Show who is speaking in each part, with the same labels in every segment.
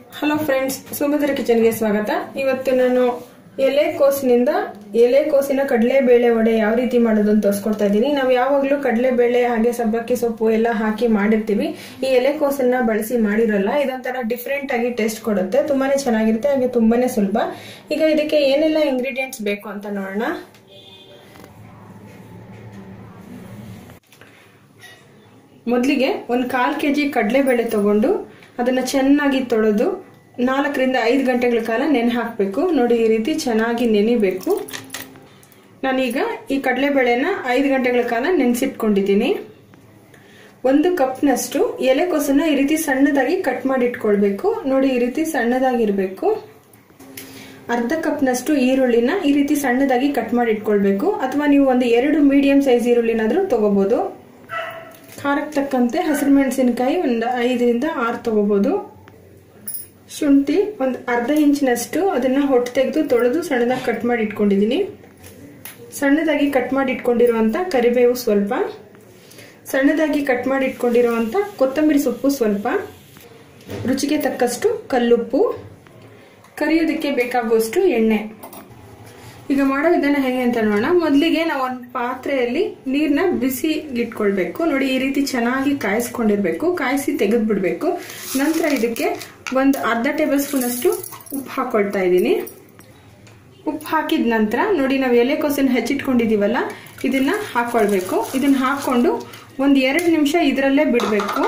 Speaker 1: hello friends ಸುಮಧುರ ಕಿಚನ್ಗೆ ಸ್ವಾಗತ ಇವತ್ತು ನಾನು ಎಲೆಕೋಸಿನಿಂದ ಎಲೆಕೋಸಿನ ಕಡಲೆಬೇಳೆ ವಡೆ ಯಾವ ರೀತಿ ಮಾಡೋದು ಅಂತ ತೋರಿಸ್ಕೊಡ್ತಾ ಇದ್ದೀನಿ ನಾವು ಯಾವಾಗಲೂ ಕಡಲೆಬೇಳೆ ಹಾಗೆ ಸಬ್ಬಕ್ಕಿ ಸೊಪ್ಪು ಎಲ್ಲ ಹಾಕಿ ಮಾಡಿರ್ತೀವಿ ಈ ಎಲೆಕೋಸನ್ನ ಬಳಸಿ ಮಾಡಿರಲ್ಲ ಇದೊಂಥರ ಡಿಫ್ರೆಂಟ್ ಆಗಿ ಟೇಸ್ಟ್ ಕೊಡುತ್ತೆ ತುಂಬಾನೇ ಚೆನ್ನಾಗಿರುತ್ತೆ ಹಾಗೆ ತುಂಬಾನೇ ಸುಲಭ ಈಗ ಇದಕ್ಕೆ ಏನೆಲ್ಲ ಇಂಗ್ರೀಡಿಯೆಂಟ್ಸ್ ಬೇಕು ಅಂತ ನೋಡೋಣ ಮೊದಲಿಗೆ ಒಂದು ಕಾಲು ಕೆ ಜಿ ಕಡಲೆಬೇಳೆ ತಗೊಂಡು ಅದನ್ನು ಚೆನ್ನಾಗಿ ತೊಳೆದು ನಾಲ್ಕರಿಂದ ಐದು ಗಂಟೆಗಳ ಕಾಲ ನೆನೆ ಹಾಕಬೇಕು ನೋಡಿ ಈ ರೀತಿ ಚೆನ್ನಾಗಿ ನೆನಿಬೇಕು ನಾನೀಗ ಈ ಕಡಲೆಬೇಳೆನ ಐದು ಗಂಟೆಗಳ ಕಾಲ ನೆನೆಸಿಟ್ಕೊಂಡಿದ್ದೀನಿ ಒಂದು ಕಪ್ನಷ್ಟು ಎಲೆಕೋಸನ್ನ ಈ ರೀತಿ ಸಣ್ಣದಾಗಿ ಕಟ್ ಮಾಡಿ ಇಟ್ಕೊಳ್ಬೇಕು ನೋಡಿ ಈ ರೀತಿ ಸಣ್ಣದಾಗಿರ್ಬೇಕು ಅರ್ಧ ಕಪ್ನಷ್ಟು ಈರುಳ್ಳಿನ ಈ ರೀತಿ ಸಣ್ಣದಾಗಿ ಕಟ್ ಮಾಡಿ ಇಟ್ಕೊಳ್ಬೇಕು ಅಥವಾ ನೀವು ಒಂದು ಎರಡು ಮೀಡಿಯಂ ಸೈಜ್ ಈರುಳ್ಳಿನಾದ್ರೂ ತಗೋಬಹುದು ಖಾರಕ್ಕೆ ತಕ್ಕಂತೆ ಹಸಿರು ಮೆಣಸಿನಕಾಯಿ ಒಂದು ಐದರಿಂದ ಆರು ತಗೋಬಹುದು ಶುಂಠಿ ಒಂದು ಅರ್ಧ ಇಂಚಿನಷ್ಟು ಅದನ್ನ ಹೊಟ್ಟೆ ತೆಗೆದು ತೊಳೆದು ಸಣ್ಣದಾಗಿ ಕಟ್ ಮಾಡಿ ಇಟ್ಕೊಂಡಿದ್ದೀನಿ ಸಣ್ಣದಾಗಿ ಕಟ್ ಮಾಡಿ ಇಟ್ಕೊಂಡಿರುವಂತ ಕರಿಬೇವು ಸ್ವಲ್ಪ ಸಣ್ಣದಾಗಿ ಕಟ್ ಮಾಡಿ ಇಟ್ಕೊಂಡಿರುವಂತ ಕೊತ್ತಂಬರಿ ಸೊಪ್ಪು ಸ್ವಲ್ಪ ರುಚಿಗೆ ತಕ್ಕಷ್ಟು ಕಲ್ಲುಪ್ಪು ಕರಿಯೋದಕ್ಕೆ ಬೇಕಾಗುವಷ್ಟು ಎಣ್ಣೆ ಈಗ ಮಾಡೋ ವಿಧಾನ ಹೇಗೆ ಅಂತ ನೋಡೋಣ ಮೊದಲಿಗೆ ನಾವು ಒಂದು ಪಾತ್ರೆಯಲ್ಲಿ ನೀರನ್ನ ಬಿಸಿ ಇಟ್ಕೊಳ್ಬೇಕು ನೋಡಿ ಈ ರೀತಿ ಚೆನ್ನಾಗಿ ಕಾಯಿಸ್ಕೊಂಡಿರ್ಬೇಕು ಕಾಯಿಸಿ ತೆಗೆದು ಬಿಡಬೇಕು ನಂತರ ಇದಕ್ಕೆ ಒಂದು ಅರ್ಧ ಟೇಬಲ್ ಸ್ಪೂನ್ ಅಷ್ಟು ಉಪ್ಪು ಹಾಕೊಳ್ತಾ ಇದ್ದೀನಿ ಉಪ್ಪು ಹಾಕಿದ ನಂತರ ನೋಡಿ ನಾವು ಎಲೆಕೋಸನ್ನು ಹೆಚ್ಚಿಟ್ಕೊಂಡಿದೀವಲ್ಲ ಇದನ್ನ ಹಾಕೊಳ್ಬೇಕು ಇದನ್ನ ಹಾಕೊಂಡು ಒಂದು ಎರಡು ನಿಮಿಷ ಇದರಲ್ಲೇ ಬಿಡಬೇಕು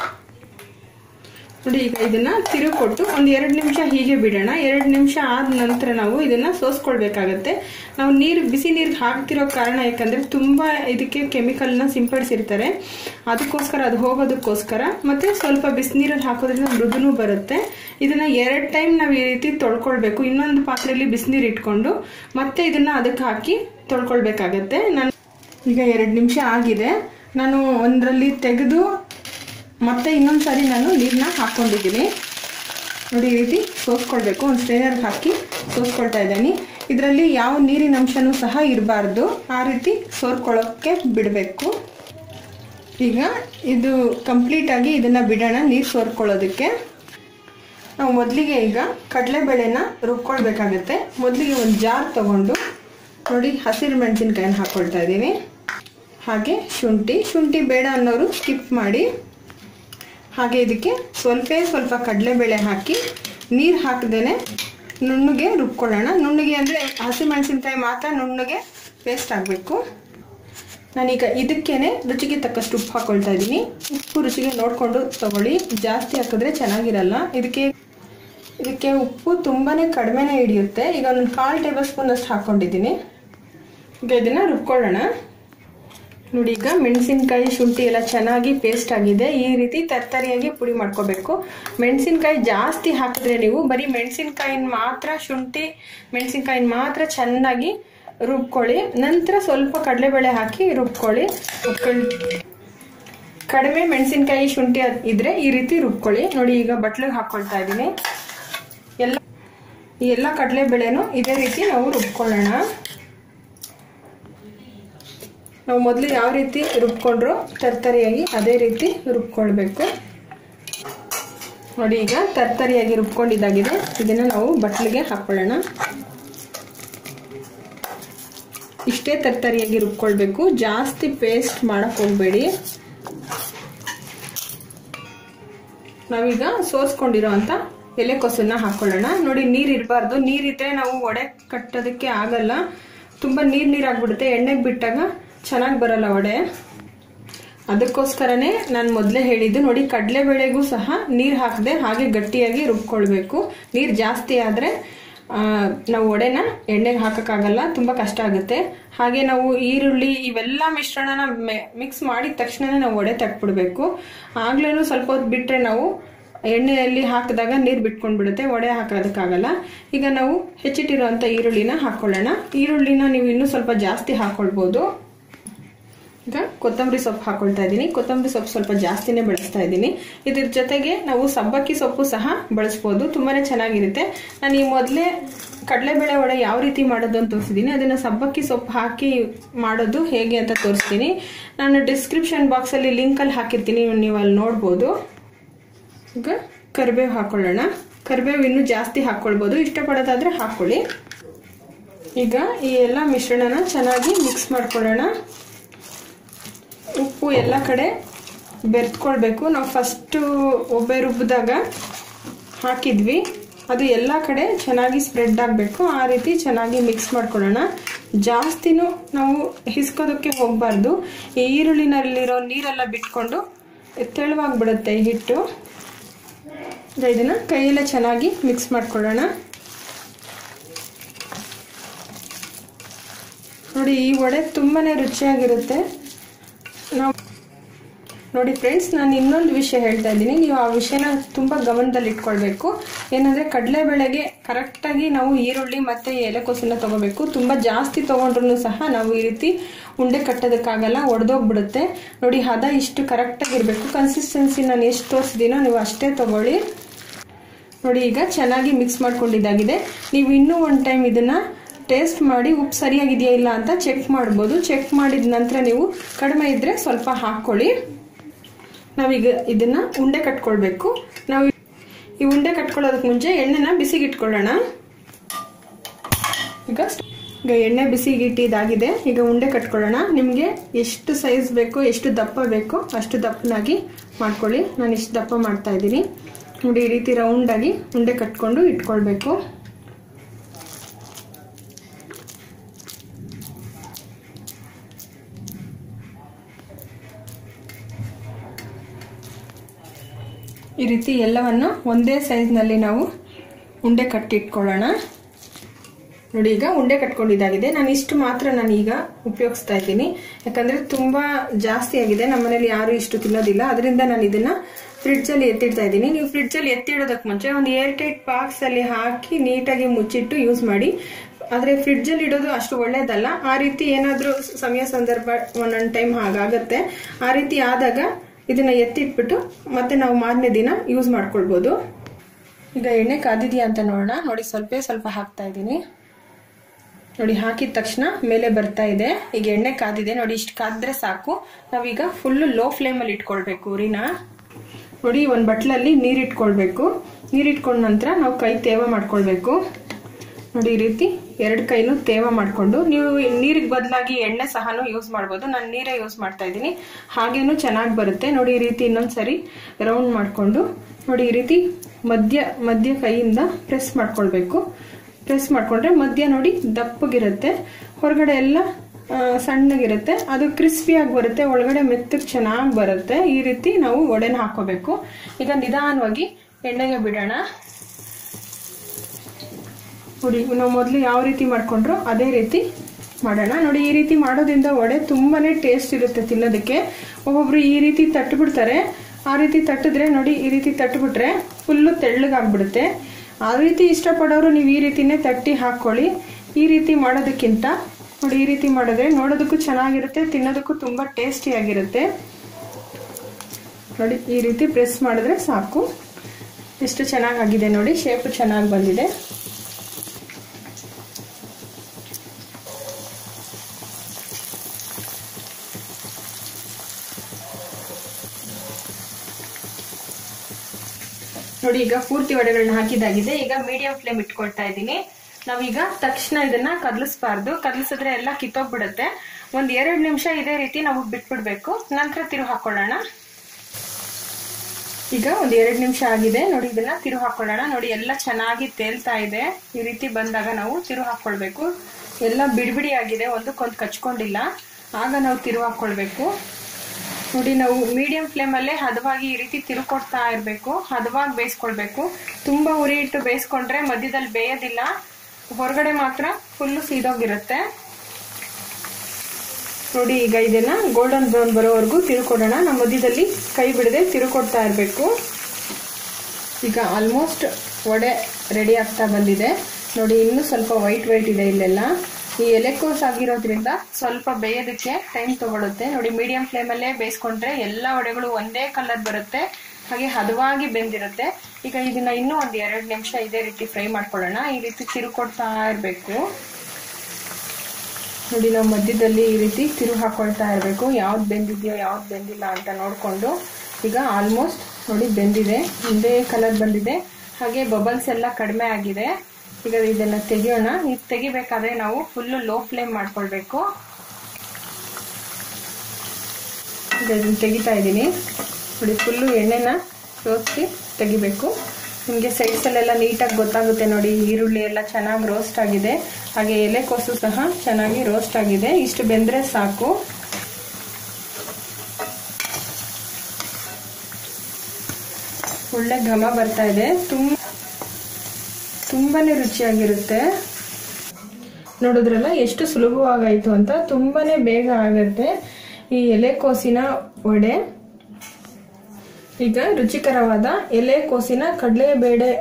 Speaker 1: ನೋಡಿ ಈಗ ಇದನ್ನ ತಿರುಗಿ ಕೊಟ್ಟು ಒಂದು ಎರಡು ನಿಮಿಷ ಹೀಗೆ ಬಿಡೋಣ ಎರಡು ನಿಮಿಷ ಆದ ನಂತರ ನಾವು ಇದನ್ನ ಸೋಸ್ಕೊಳ್ಬೇಕಾಗತ್ತೆ ನಾವು ನೀರು ಬಿಸಿ ನೀರಿಗೆ ಹಾಕ್ತಿರೋ ಕಾರಣ ಯಾಕಂದ್ರೆ ತುಂಬಾ ಇದಕ್ಕೆ ಕೆಮಿಕಲ್ನ ಸಿಂಪಡಿಸಿರ್ತಾರೆ ಅದಕ್ಕೋಸ್ಕರ ಅದು ಹೋಗೋದಕ್ಕೋಸ್ಕರ ಮತ್ತೆ ಸ್ವಲ್ಪ ಬಿಸಿನೀರಲ್ಲಿ ಹಾಕೋದ್ರಿಂದ ಮೃದುನು ಬರುತ್ತೆ ಇದನ್ನ ಎರಡು ಟೈಮ್ ನಾವು ಈ ರೀತಿ ತೊಳ್ಕೊಳ್ಬೇಕು ಇನ್ನೊಂದು ಪಾತ್ರೆಯಲ್ಲಿ ಬಿಸಿನೀರು ಇಟ್ಕೊಂಡು ಮತ್ತೆ ಇದನ್ನ ಅದಕ್ಕೆ ಹಾಕಿ ತೊಳ್ಕೊಳ್ಬೇಕಾಗತ್ತೆ ನಾನು ಈಗ ಎರಡು ನಿಮಿಷ ಆಗಿದೆ ನಾನು ಒಂದರಲ್ಲಿ ತೆಗೆದು ಮತ್ತೆ ಇನ್ನೊಂದು ಸಾರಿ ನಾನು ನೀರನ್ನ ಹಾಕ್ಕೊಂಡಿದ್ದೀನಿ ನೋಡಿ ಈ ರೀತಿ ಸೋಸ್ಕೊಳ್ಬೇಕು ಒಂದು ಸ್ಟ್ರೈನರ್ಗೆ ಹಾಕಿ ಸೋಸ್ಕೊಳ್ತಾ ಇದ್ದೀನಿ ಇದರಲ್ಲಿ ಯಾವ ನೀರಿನ ಅಂಶನೂ ಸಹ ಇರಬಾರ್ದು ಆ ರೀತಿ ಸೋರ್ಕೊಳ್ಳೋಕ್ಕೆ ಬಿಡಬೇಕು ಈಗ ಇದು ಕಂಪ್ಲೀಟಾಗಿ ಇದನ್ನು ಬಿಡೋಣ ನೀರು ಸೋರ್ಕೊಳ್ಳೋದಕ್ಕೆ ನಾವು ಮೊದಲಿಗೆ ಈಗ ಕಡಲೆಬೇಳೆನ ರುಬ್ಕೊಳ್ಬೇಕಾಗತ್ತೆ ಮೊದಲಿಗೆ ಒಂದು ಜಾರ್ ತಗೊಂಡು ನೋಡಿ ಹಸಿರು ಮೆಣಸಿನ್ಕಾಯಿನ ಹಾಕ್ಕೊಳ್ತಾ ಇದ್ದೀನಿ ಹಾಗೆ ಶುಂಠಿ ಶುಂಠಿ ಬೇಡ ಅನ್ನೋರು ಸ್ಕಿಪ್ ಮಾಡಿ ಹಾಗೆ ಇದಕ್ಕೆ ಸ್ವಲ್ಪ ಸ್ವಲ್ಪ ಕಡಲೆಬೇಳೆ ಹಾಕಿ ನೀರು ಹಾಕದೇನೆ ನುಣ್ಣಗೆ ರುಬ್ಕೊಳ್ಳೋಣ ನುಣ್ಣಗೆ ಅಂದರೆ ಹಸಿಮೆಣಸಿನ್ಕಾಯಿ ಮಾತ್ರ ನುಣ್ಣಗೆ ಪೇಸ್ಟ್ ಆಗಬೇಕು ನಾನೀಗ ಇದಕ್ಕೇನೆ ರುಚಿಗೆ ತಕ್ಕಷ್ಟು ಉಪ್ಪು ಹಾಕೊಳ್ತಾ ಇದ್ದೀನಿ ಉಪ್ಪು ರುಚಿಗೆ ನೋಡಿಕೊಂಡು ತಗೊಳ್ಳಿ ಜಾಸ್ತಿ ಹಾಕಿದ್ರೆ ಚೆನ್ನಾಗಿರಲ್ಲ ಇದಕ್ಕೆ ಇದಕ್ಕೆ ಉಪ್ಪು ತುಂಬಾ ಕಡಿಮೆನೇ ಹಿಡಿಯುತ್ತೆ ಈಗ ಒಂದು ಕಾಲು ಟೇಬಲ್ ಸ್ಪೂನ್ ಅಷ್ಟು ಹಾಕ್ಕೊಂಡಿದ್ದೀನಿ ಈಗ ಇದನ್ನು ರುಬ್ಕೊಳ್ಳೋಣ ನೋಡಿ ಈಗ ಮೆಣಸಿನ್ಕಾಯಿ ಶುಂಠಿ ಎಲ್ಲ ಚೆನ್ನಾಗಿ ಪೇಸ್ಟ್ ಆಗಿದೆ ಈ ರೀತಿ ತರ್ತರಿಯಾಗಿ ಪುಡಿ ಮಾಡ್ಕೋಬೇಕು ಮೆಣಸಿನ್ಕಾಯಿ ಜಾಸ್ತಿ ಹಾಕಿದ್ರೆ ನೀವು ಬರೀ ಮೆಣಸಿನ್ಕಾಯಿನ ಮಾತ್ರ ಶುಂಠಿ ಮೆಣಸಿನ್ಕಾಯಿನ ಮಾತ್ರ ಚೆನ್ನಾಗಿ ರುಬ್ಕೊಳ್ಳಿ ನಂತರ ಸ್ವಲ್ಪ ಕಡಲೆಬೇಳೆ ಹಾಕಿ ರುಬ್ಕೊಳ್ಳಿ ರುಬ್ಕೊಳ್ಳಿ ಕಡಿಮೆ ಮೆಣಸಿನ್ಕಾಯಿ ಶುಂಠಿ ಇದ್ರೆ ಈ ರೀತಿ ರುಬ್ಕೊಳ್ಳಿ ನೋಡಿ ಈಗ ಬಟ್ಲಿಗೆ ಹಾಕೊಳ್ತಾ ಇದ್ದೀನಿ ಎಲ್ಲ ಈ ಎಲ್ಲ ಕಡಲೆಬೇಳೆನೂ ಇದೇ ರೀತಿ ನಾವು ರುಬ್ಕೊಳ್ಳೋಣ ನಾವು ಮೊದಲು ಯಾವ ರೀತಿ ರುಬ್ಕೊಂಡ್ರೋ ತರ್ತರಿಯಾಗಿ ಅದೇ ರೀತಿ ರುಬ್ಕೊಳ್ಬೇಕು ನೋಡಿ ಈಗ ತರ್ತರಿಯಾಗಿ ರುಬ್ಕೊಂಡಿದ್ದಾಗಿದೆ ಇದನ್ನು ನಾವು ಬಟ್ಲಿಗೆ ಹಾಕೊಳ್ಳೋಣ ಇಷ್ಟೇ ತರ್ತರಿಯಾಗಿ ರುಬ್ಕೊಳ್ಬೇಕು ಜಾಸ್ತಿ ಪೇಸ್ಟ್ ಮಾಡಕ್ ಹೋಗ್ಬೇಡಿ ನಾವೀಗ ಸೋಸ್ಕೊಂಡಿರೋ ಅಂತ ಎಲೆಕೋಸನ್ನ ಹಾಕೊಳ್ಳೋಣ ನೋಡಿ ನೀರ್ ಇರಬಾರ್ದು ನೀರಿದ್ರೆ ನಾವು ಒಡೆ ಕಟ್ಟೋದಕ್ಕೆ ಆಗಲ್ಲ ತುಂಬಾ ನೀರ್ ನೀರಾಗ್ಬಿಡುತ್ತೆ ಎಣ್ಣೆಗೆ ಬಿಟ್ಟಾಗ ಚೆನ್ನಾಗಿ ಬರಲ್ಲ ವಡೆ ಅದಕ್ಕೋಸ್ಕರನೇ ನಾನು ಮೊದಲೇ ಹೇಳಿದ್ದು ನೋಡಿ ಕಡಲೆಬೇಳೆಗೂ ಸಹ ನೀರು ಹಾಕದೆ ಹಾಗೆ ಗಟ್ಟಿಯಾಗಿ ರುಬ್ಕೊಳ್ಬೇಕು ನೀರು ಜಾಸ್ತಿ ಆದರೆ ನಾವು ವಡೆನ ಎಣ್ಣೆಗೆ ಹಾಕೋಕ್ಕಾಗಲ್ಲ ತುಂಬ ಕಷ್ಟ ಆಗುತ್ತೆ ಹಾಗೆ ನಾವು ಈರುಳ್ಳಿ ಇವೆಲ್ಲ ಮಿಶ್ರಣನ ಮಿಕ್ಸ್ ಮಾಡಿದ ತಕ್ಷಣ ನಾವು ವಡೆ ತಟ್ಬಿಡ್ಬೇಕು ಆಗ್ಲೂ ಸ್ವಲ್ಪ ಹೊತ್ತು ಬಿಟ್ಟರೆ ನಾವು ಎಣ್ಣೆಯಲ್ಲಿ ಹಾಕಿದಾಗ ನೀರು ಬಿಟ್ಕೊಂಡ್ಬಿಡುತ್ತೆ ವಡೆ ಹಾಕೋದಕ್ಕಾಗಲ್ಲ ಈಗ ನಾವು ಹೆಚ್ಚಿಟ್ಟಿರುವಂಥ ಈರುಳ್ಳಿನ ಹಾಕೊಳ್ಳೋಣ ಈರುಳ್ಳಿನ ನೀವು ಇನ್ನೂ ಸ್ವಲ್ಪ ಜಾಸ್ತಿ ಹಾಕೊಳ್ಬೋದು ಈಗ ಕೊತ್ತಂಬರಿ ಸೊಪ್ಪು ಹಾಕೊಳ್ತಾ ಇದ್ದೀನಿ ಕೊತ್ತಂಬರಿ ಸೊಪ್ಪು ಸ್ವಲ್ಪ ಜಾಸ್ತಿನೇ ಬಳಸ್ತಾ ಇದ್ದೀನಿ ಇದ್ರ ಜೊತೆಗೆ ನಾವು ಸಬ್ಬಕ್ಕಿ ಸೊಪ್ಪು ಸಹ ಬಳಸ್ಬೋದು ತುಂಬಾನೇ ಚೆನ್ನಾಗಿರುತ್ತೆ ನಾನು ಈ ಮೊದಲೇ ಕಡಲೆಬೇಳೆ ವಡೆ ಯಾವ ರೀತಿ ಮಾಡೋದು ಅಂತ ತೋರಿಸಿದ್ದೀನಿ ಅದನ್ನ ಸಬ್ಬಕ್ಕಿ ಸೊಪ್ಪು ಹಾಕಿ ಮಾಡೋದು ಹೇಗೆ ಅಂತ ತೋರಿಸ್ತೀನಿ ನಾನು ಡಿಸ್ಕ್ರಿಪ್ಷನ್ ಬಾಕ್ಸಲ್ಲಿ ಲಿಂಕಲ್ಲಿ ಹಾಕಿರ್ತೀನಿ ನೀವು ಅಲ್ಲಿ ನೋಡ್ಬೋದು ಈಗ ಕರಿಬೇವು ಹಾಕೊಳ್ಳೋಣ ಕರಿಬೇವು ಇನ್ನೂ ಜಾಸ್ತಿ ಹಾಕ್ಕೊಳ್ಬೋದು ಇಷ್ಟಪಡೋದಾದ್ರೆ ಹಾಕ್ಕೊಳ್ಳಿ ಈಗ ಈ ಎಲ್ಲ ಮಿಶ್ರಣನ ಚೆನ್ನಾಗಿ ಮಿಕ್ಸ್ ಮಾಡ್ಕೊಳ್ಳೋಣ ಉಪ್ಪು ಎಲ್ಲ ಕಡೆ ಬೆರೆತ್ಕೊಳ್ಬೇಕು ನಾವು ಫಸ್ಟು ಒಬ್ಬೆ ರುಬ್ಬಿದಾಗ ಹಾಕಿದ್ವಿ ಅದು ಎಲ್ಲ ಕಡೆ ಚೆನ್ನಾಗಿ ಸ್ಪ್ರೆಡ್ ಆಗಬೇಕು ಆ ರೀತಿ ಚೆನ್ನಾಗಿ ಮಿಕ್ಸ್ ಮಾಡ್ಕೊಳ್ಳೋಣ ಜಾಸ್ತಿನೂ ನಾವು ಹಿಸ್ಕೋದಕ್ಕೆ ಹೋಗಬಾರ್ದು ಈ ಈರುಳ್ಳಿನಲ್ಲಿರೋ ನೀರೆಲ್ಲ ಬಿಟ್ಕೊಂಡು ತೆಳುವಾಗ್ಬಿಡುತ್ತೆ ಈ ಹಿಟ್ಟು ಇದನ್ನು ಕೈಯಲ್ಲೇ ಚೆನ್ನಾಗಿ ಮಿಕ್ಸ್ ಮಾಡ್ಕೊಳ್ಳೋಣ ನೋಡಿ ಈ ವಡೆ ತುಂಬಾ ರುಚಿಯಾಗಿರುತ್ತೆ ನಾವು ನೋಡಿ ಫ್ರೆಂಡ್ಸ್ ನಾನು ಇನ್ನೊಂದು ವಿಷಯ ಹೇಳ್ತಾ ಇದ್ದೀನಿ ನೀವು ಆ ವಿಷಯನ ತುಂಬ ಗಮನದಲ್ಲಿ ಇಟ್ಕೊಳ್ಬೇಕು ಏನಂದರೆ ಕಡಲೆಬೇಳೆಗೆ ಕರೆಕ್ಟಾಗಿ ನಾವು ಈರುಳ್ಳಿ ಮತ್ತು ಎಲೆಕೋಸನ್ನ ತೊಗೋಬೇಕು ತುಂಬ ಜಾಸ್ತಿ ತೊಗೊಂಡ್ರು ಸಹ ನಾವು ಈ ರೀತಿ ಉಂಡೆ ಕಟ್ಟೋದಕ್ಕಾಗಲ್ಲ ಒಡೆದೋಗ್ಬಿಡುತ್ತೆ ನೋಡಿ ಹದ ಇಷ್ಟು ಕರೆಕ್ಟಾಗಿರಬೇಕು ಕನ್ಸಿಸ್ಟೆನ್ಸಿ ನಾನು ಎಷ್ಟು ತೋರಿಸಿದ್ದೀನೋ ನೀವು ಅಷ್ಟೇ ತೊಗೊಳ್ಳಿ ನೋಡಿ ಈಗ ಚೆನ್ನಾಗಿ ಮಿಕ್ಸ್ ಮಾಡ್ಕೊಂಡಿದ್ದಾಗಿದೆ ನೀವು ಇನ್ನೂ ಒಂದು ಟೈಮ್ ಇದನ್ನು ಟೇಸ್ಟ್ ಮಾಡಿ ಉಪ್ಪು ಸರಿಯಾಗಿದೆಯಾ ಇಲ್ಲ ಅಂತ ಚೆಕ್ ಮಾಡ್ಬೋದು ಚೆಕ್ ಮಾಡಿದ ನಂತರ ನೀವು ಕಡಿಮೆ ಇದ್ದರೆ ಸ್ವಲ್ಪ ಹಾಕ್ಕೊಳ್ಳಿ ನಾವೀಗ ಇದನ್ನ ಉಂಡೆ ಕಟ್ಕೊಳ್ಬೇಕು ನಾವು ಈ ಉಂಡೆ ಕಟ್ಕೊಳ್ಳೋದಕ್ಕೆ ಮುಂಚೆ ಎಣ್ಣೆನ ಬಿಸಿಗೆ ಇಟ್ಕೊಳ್ಳೋಣ ಈಗ ಈಗ ಎಣ್ಣೆ ಬಿಸಿಗೆ ಇಟ್ಟಿದ್ದಾಗಿದೆ ಈಗ ಉಂಡೆ ಕಟ್ಕೊಳ್ಳೋಣ ನಿಮಗೆ ಎಷ್ಟು ಸೈಜ್ ಬೇಕೋ ಎಷ್ಟು ದಪ್ಪ ಬೇಕೋ ಅಷ್ಟು ದಪ್ಪನಾಗಿ ಮಾಡ್ಕೊಳ್ಳಿ ನಾನು ಇಷ್ಟು ದಪ್ಪ ಮಾಡ್ತಾ ಇದ್ದೀನಿ ನೋಡಿ ಈ ರೀತಿ ರೌಂಡಾಗಿ ಉಂಡೆ ಕಟ್ಕೊಂಡು ಇಟ್ಕೊಳ್ಬೇಕು ಈ ರೀತಿ ಎಲ್ಲವನ್ನು ಒಂದೇ ಸೈಜ್ನಲ್ಲಿ ನಾವು ಉಂಡೆ ಕಟ್ಟಿಟ್ಕೊಳ್ಳೋಣ ನೋಡಿ ಈಗ ಉಂಡೆ ಕಟ್ಕೊಂಡಿದ್ದಾಗಿದೆ ನಾನು ಇಷ್ಟು ಮಾತ್ರ ನಾನು ಈಗ ಉಪಯೋಗಿಸ್ತಾ ಇದ್ದೀನಿ ಯಾಕಂದ್ರೆ ತುಂಬಾ ಜಾಸ್ತಿ ಆಗಿದೆ ನಮ್ಮ ಮನೇಲಿ ಯಾರು ಇಷ್ಟು ತಿನ್ನೋದಿಲ್ಲ ಅದರಿಂದ ನಾನು ಇದನ್ನ ಫ್ರಿಡ್ಜ್ ಅಲ್ಲಿ ಎತ್ತಿಡ್ತಾ ಇದ್ದೀನಿ ನೀವು ಫ್ರಿಡ್ಜ್ ಅಲ್ಲಿ ಎತ್ತಿಡೋದಕ್ಕೆ ಮುಂಚೆ ಒಂದು ಏರ್ ಟೈಟ್ ಬಾಕ್ಸ್ ಅಲ್ಲಿ ಹಾಕಿ ನೀಟಾಗಿ ಮುಚ್ಚಿಟ್ಟು ಯೂಸ್ ಮಾಡಿ ಆದ್ರೆ ಫ್ರಿಡ್ಜ್ ಅಲ್ಲಿ ಇಡೋದು ಅಷ್ಟು ಒಳ್ಳೇದಲ್ಲ ಆ ರೀತಿ ಏನಾದ್ರೂ ಸಮಯ ಸಂದರ್ಭ ಒಂದೊಂದು ಟೈಮ್ ಹಾಗಾಗತ್ತೆ ಆ ರೀತಿ ಆದಾಗ ಇದನ್ನ ಎತ್ತಿಟ್ಬಿಟ್ಟು ಮತ್ತೆ ನಾವು ಮಾರನೇ ದಿನ ಯೂಸ್ ಮಾಡ್ಕೊಳ್ಬೋದು ಈಗ ಎಣ್ಣೆ ಕಾದಿದೆಯಾ ಅಂತ ನೋಡೋಣ ನೋಡಿ ಸ್ವಲ್ಪ ಸ್ವಲ್ಪ ಹಾಕ್ತಾ ಇದ್ದೀನಿ ನೋಡಿ ಹಾಕಿದ ತಕ್ಷಣ ಮೇಲೆ ಬರ್ತಾ ಇದೆ ಈಗ ಎಣ್ಣೆ ಕಾದಿದೆ ನೋಡಿ ಇಷ್ಟು ಕಾದ್ರೆ ಸಾಕು ನಾವೀಗ ಫುಲ್ ಲೋ ಫ್ಲೇಮಲ್ಲಿ ಇಟ್ಕೊಳ್ಬೇಕು ಉರಿನ ನೋಡಿ ಒಂದು ಬಟ್ಲಲ್ಲಿ ನೀರು ಇಟ್ಕೊಳ್ಬೇಕು ನೀರು ಇಟ್ಕೊಂಡ ನಂತರ ನಾವು ಕೈ ತೇವ ಮಾಡ್ಕೊಳ್ಬೇಕು ನೋಡಿ ಈ ರೀತಿ ಎರಡು ಕೈನೂ ತೇವ ಮಾಡಿಕೊಂಡು ನೀವು ನೀರಿಗೆ ಬದಲಾಗಿ ಎಣ್ಣೆ ಸಹನೂ ಯೂಸ್ ಮಾಡ್ಬೋದು ನಾನು ನೀರೇ ಯೂಸ್ ಮಾಡ್ತಾ ಇದ್ದೀನಿ ಹಾಗೇನೂ ಚೆನ್ನಾಗಿ ಬರುತ್ತೆ ನೋಡಿ ಈ ರೀತಿ ಇನ್ನೊಂದ್ಸರಿ ರೌಂಡ್ ಮಾಡಿಕೊಂಡು ನೋಡಿ ಈ ರೀತಿ ಮಧ್ಯ ಮಧ್ಯ ಕೈಯಿಂದ ಪ್ರೆಸ್ ಮಾಡ್ಕೊಳ್ಬೇಕು ಪ್ರೆಸ್ ಮಾಡ್ಕೊಂಡ್ರೆ ಮಧ್ಯ ನೋಡಿ ದಪ್ಪಗಿರುತ್ತೆ ಹೊರಗಡೆ ಎಲ್ಲ ಸಣ್ಣಗಿರುತ್ತೆ ಅದು ಕ್ರಿಸ್ಪಿಯಾಗಿ ಬರುತ್ತೆ ಒಳಗಡೆ ಮೆತ್ತಗೆ ಚೆನ್ನಾಗಿ ಬರುತ್ತೆ ಈ ರೀತಿ ನಾವು ಒಡೆನ ಹಾಕೋಬೇಕು ಈಗ ನಿಧಾನವಾಗಿ ಎಣ್ಣೆಗೆ ಬಿಡೋಣ ನೋಡಿ ನಾವು ಮೊದಲು ಯಾವ ರೀತಿ ಮಾಡ್ಕೊಂಡ್ರು ಅದೇ ರೀತಿ ಮಾಡೋಣ ನೋಡಿ ಈ ರೀತಿ ಮಾಡೋದ್ರಿಂದ ವಡೆ ತುಂಬಾನೇ ಟೇಸ್ಟ್ ಇರುತ್ತೆ ತಿನ್ನೋದಕ್ಕೆ ಒಬ್ಬೊಬ್ರು ಈ ರೀತಿ ತಟ್ಟುಬಿಡ್ತಾರೆ ಆ ರೀತಿ ತಟ್ಟಿದ್ರೆ ನೋಡಿ ಈ ರೀತಿ ತಟ್ಟುಬಿಟ್ರೆ ಫುಲ್ಲು ತೆಳ್ಳಗಾಗ್ಬಿಡುತ್ತೆ ಆ ರೀತಿ ಇಷ್ಟಪಡೋರು ನೀವು ಈ ರೀತಿನೇ ತಟ್ಟಿ ಹಾಕ್ಕೊಳ್ಳಿ ಈ ರೀತಿ ಮಾಡೋದಕ್ಕಿಂತ ನೋಡಿ ಈ ರೀತಿ ಮಾಡಿದ್ರೆ ನೋಡೋದಕ್ಕೂ ಚೆನ್ನಾಗಿರುತ್ತೆ ತಿನ್ನೋದಕ್ಕೂ ತುಂಬ ಟೇಸ್ಟಿಯಾಗಿರುತ್ತೆ ನೋಡಿ ಈ ರೀತಿ ಪ್ರೆಸ್ ಮಾಡಿದ್ರೆ ಸಾಕು ಎಷ್ಟು ಚೆನ್ನಾಗಾಗಿದೆ ನೋಡಿ ಶೇಪ್ ಚೆನ್ನಾಗಿ ಬಂದಿದೆ ನೋಡಿ ಈಗ ಪೂರ್ತಿ ವಡೆಗಳನ್ನ ಹಾಕಿದಾಗಿದೆ ಈಗ ಮೀಡಿಯಂ ಫ್ಲೇಮ್ ಇಟ್ಕೊಳ್ತಾ ಇದ್ದೀನಿ ನಾವೀಗ ತಕ್ಷಣ ಇದನ್ನ ಕದಲಿಸಬಾರ್ದು ಕದಲಿಸಿದ್ರೆ ಎಲ್ಲ ಕಿತ್ತೋಗ್ಬಿಡುತ್ತೆ ಒಂದ್ ಎರಡ್ ನಿಮಿಷ ಇದೇ ರೀತಿ ನಾವು ಬಿಟ್ಬಿಡ್ಬೇಕು ನಂತರ ತಿರು ಹಾಕೊಳ್ಳೋಣ ಈಗ ಒಂದ್ ಎರಡ್ ನಿಮಿಷ ಆಗಿದೆ ನೋಡಿ ಇದನ್ನ ತಿರು ಹಾಕೊಳ್ಳೋಣ ನೋಡಿ ಎಲ್ಲ ಚೆನ್ನಾಗಿ ತೇಲ್ತಾ ಇದೆ ಈ ರೀತಿ ಬಂದಾಗ ನಾವು ತಿರು ಹಾಕೊಳ್ಬೇಕು ಎಲ್ಲ ಬಿಡಿಬಿಡಿ ಆಗಿದೆ ಒಂದಕ್ಕೊಂದು ಕಚ್ಕೊಂಡಿಲ್ಲ ಆಗ ನಾವು ತಿರು ಹಾಕೊಳ್ಬೇಕು ನೋಡಿ ನಾವು ಮೀಡಿಯಂ ಫ್ಲೇಮಲ್ಲೇ ಹದವಾಗಿ ಈ ರೀತಿ ತಿರುಕೊಡ್ತಾ ಇರಬೇಕು ಹದವಾಗಿ ಬೇಯಿಸ್ಕೊಳ್ಬೇಕು ತುಂಬಾ ಉರಿ ಇಟ್ಟು ಬೇಯಿಸ್ಕೊಂಡ್ರೆ ಮಧ್ಯದಲ್ಲಿ ಬೇಯೋದಿಲ್ಲ ಹೊರಗಡೆ ಮಾತ್ರ ಫುಲ್ಲು ಸೀದೋಗಿರುತ್ತೆ ನೋಡಿ ಈಗ ಇದನ್ನ ಗೋಲ್ಡನ್ ಬ್ರೌನ್ ಬರೋವರೆಗೂ ತಿರುಕೊಡೋಣ ನಮ್ಮ ಮಧ್ಯದಲ್ಲಿ ಕೈ ಬಿಡದೆ ತಿರುಕೊಡ್ತಾ ಇರಬೇಕು ಈಗ ಆಲ್ಮೋಸ್ಟ್ ವಡೆ ರೆಡಿ ಆಗ್ತಾ ಬಂದಿದೆ ನೋಡಿ ಇನ್ನೂ ಸ್ವಲ್ಪ ವೈಟ್ ವೈಟ್ ಇದೆ ಇಲ್ಲೆಲ್ಲ ಈ ಎಲೆಕೋಸ್ ಆಗಿರೋದ್ರಿಂದ ಸ್ವಲ್ಪ ಬೇಯೋದಕ್ಕೆ ಟೈಮ್ ತಗೊಳುತ್ತೆ ನೋಡಿ ಮೀಡಿಯಂ ಫ್ಲೇಮಲ್ಲೇ ಬೇಯಿಸ್ಕೊಂಡ್ರೆ ಎಲ್ಲ ವಡೆಗಳು ಒಂದೇ ಕಲರ್ ಬರುತ್ತೆ ಹಾಗೆ ಹದವಾಗಿ ಬೆಂದಿರುತ್ತೆ ಈಗ ಇದನ್ನ ಇನ್ನೂ ಒಂದು ಎರಡು ನಿಮಿಷ ಇದೇ ರೀತಿ ಫ್ರೈ ಮಾಡ್ಕೊಳ್ಳೋಣ ಈ ರೀತಿ ತಿರುಕೊಡ್ತಾ ಇರಬೇಕು ನೋಡಿ ನಾವು ಮಧ್ಯದಲ್ಲಿ ಈ ರೀತಿ ತಿರು ಹಾಕೊಳ್ತಾ ಇರಬೇಕು ಯಾವ್ದು ಬೆಂದಿದೆಯೋ ಯಾವ್ದು ಬೆಂದಿಲ್ಲ ಅಂತ ನೋಡಿಕೊಂಡು ಈಗ ಆಲ್ಮೋಸ್ಟ್ ನೋಡಿ ಬೆಂದಿದೆ ಒಂದೇ ಕಲರ್ ಬಂದಿದೆ
Speaker 2: ಹಾಗೆ ಬಬಲ್ಸ್ ಎಲ್ಲ ಕಡಿಮೆ ಆಗಿದೆ ಈಗ ಇದನ್ನ ತೆಗಿಯೋಣ ಇದು ತೆಗಿಬೇಕಾದ್ರೆ ನಾವು ಫುಲ್ಲು ಲೋ ಫ್ಲೇಮ್ ಮಾಡ್ಕೊಳ್ಬೇಕು
Speaker 1: ಈಗ ಇದನ್ನ ತೆಗಿತಾ ಇದ್ದೀನಿ ನೋಡಿ ಫುಲ್ಲು ಎಣ್ಣೆನ ಸೋಸಿ ತೆಗಿಬೇಕು ನಿಮಗೆ ಸೈಡ್ಸಲ್ಲೆಲ್ಲ ನೀಟಾಗಿ ಗೊತ್ತಾಗುತ್ತೆ ನೋಡಿ ಈರುಳ್ಳಿ ಎಲ್ಲ ಚೆನ್ನಾಗಿ ರೋಸ್ಟ್ ಆಗಿದೆ ಹಾಗೆ ಎಲೆಕೋಸು ಸಹ ಚೆನ್ನಾಗಿ ರೋಸ್ಟ್ ಆಗಿದೆ ಇಷ್ಟು ಬೆಂದರೆ ಸಾಕು ಒಳ್ಳೆ ಘಮ ಬರ್ತಾ ಇದೆ ತುಂಬ ತುಂಬಾನೇ ರುಚಿಯಾಗಿರುತ್ತೆ ನೋಡಿದ್ರಲ್ಲ ಎಷ್ಟು ಸುಲಭವಾಗಾಯ್ತು ಅಂತ ತುಂಬಾನೇ ಬೇಗ ಆಗುತ್ತೆ ಈ ಎಲೆಕೋಸಿನ ವಡೆ ಈಗ ರುಚಿಕರವಾದ ಎಲೆಕೋಸಿನ ಕಡಲೆಬೇಳೆ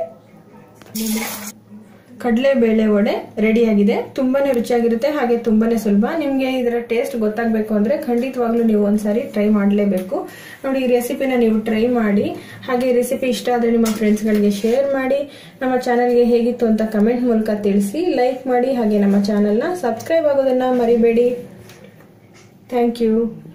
Speaker 1: ಕಡಲೆಬೇಳೆ ವಡೆ ರೆಡಿಯಾಗಿದೆ ತುಂಬಾನೇ ರುಚಿಯಾಗಿರುತ್ತೆ ಹಾಗೆ ತುಂಬಾನೇ ಸುಲಭ ನಿಮಗೆ ಇದರ ಟೇಸ್ಟ್ ಗೊತ್ತಾಗಬೇಕು ಅಂದ್ರೆ ಖಂಡಿತವಾಗ್ಲೂ ನೀವು ಒಂದ್ಸಾರಿ ಟ್ರೈ ಮಾಡಲೇಬೇಕು ನೋಡಿ ಈ ರೆಸಿಪಿನ ನೀವು ಟ್ರೈ ಮಾಡಿ ಹಾಗೆ ಈ ರೆಸಿಪಿ ಇಷ್ಟ ಆದರೆ ನಿಮ್ಮ ಫ್ರೆಂಡ್ಸ್ಗಳಿಗೆ ಶೇರ್ ಮಾಡಿ ನಮ್ಮ ಚಾನಲ್ಗೆ ಹೇಗಿತ್ತು ಅಂತ ಕಮೆಂಟ್ ಮೂಲಕ ತಿಳಿಸಿ ಲೈಕ್ ಮಾಡಿ ಹಾಗೆ ನಮ್ಮ ಚಾನಲ್ನ ಸಬ್ಸ್ಕ್ರೈಬ್ ಆಗೋದನ್ನ ಮರಿಬೇಡಿ ಥ್ಯಾಂಕ್ ಯು